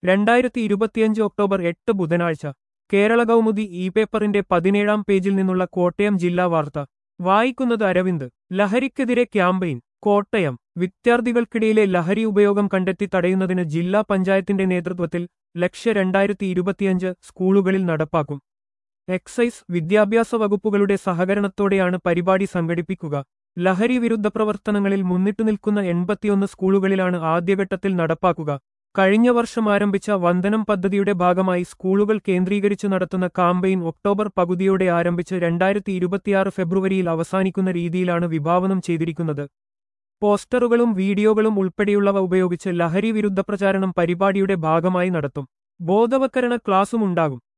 രണ്ടായിരത്തി ഇരുപത്തിയഞ്ച് ഒക്ടോബർ എട്ട് ബുധനാഴ്ച കേരള കൗമുദി ഇ പേപ്പറിന്റെ പതിനേഴാം പേജിൽ നിന്നുള്ള കോട്ടയം ജില്ലാ വാർത്ത വായിക്കുന്നത് അരവിന്ദ് ലഹരിക്കെതിരെ ക്യാമ്പയിൻ കോട്ടയം വിദ്യാർത്ഥികൾക്കിടയിലെ ലഹരി ഉപയോഗം കണ്ടെത്തി തടയുന്നതിന് ജില്ലാ പഞ്ചായത്തിന്റെ നേതൃത്വത്തിൽ ലക്ഷ്യ രണ്ടായിരത്തി ഇരുപത്തിയഞ്ച് സ്കൂളുകളിൽ നടപ്പാക്കും എക്സൈസ് വിദ്യാഭ്യാസ വകുപ്പുകളുടെ സഹകരണത്തോടെയാണ് പരിപാടി സംഘടിപ്പിക്കുക ലഹരി വിരുദ്ധ പ്രവർത്തനങ്ങളിൽ മുന്നിട്ടു നിൽക്കുന്ന എൺപത്തിയൊന്ന് സ്കൂളുകളിലാണ് ആദ്യഘട്ടത്തിൽ നടപ്പാക്കുക കഴിഞ്ഞ വർഷം ആരംഭിച്ച വന്ദനം പദ്ധതിയുടെ ഭാഗമായി സ്കൂളുകൾ കേന്ദ്രീകരിച്ച് നടത്തുന്ന കാമ്പയിൻ ഒക്ടോബർ പകുതിയോടെ ആരംഭിച്ച് രണ്ടായിരത്തി ഇരുപത്തിയാറ് ഫെബ്രുവരിയിൽ അവസാനിക്കുന്ന രീതിയിലാണ് വിഭാവനം ചെയ്തിരിക്കുന്നത് പോസ്റ്ററുകളും വീഡിയോകളും ഉൾപ്പെടെയുള്ളവ ഉപയോഗിച്ച് ലഹരി വിരുദ്ധ പ്രചാരണം പരിപാടിയുടെ ഭാഗമായി നടത്തും ബോധവൽക്കരണ ക്ലാസും ഉണ്ടാകും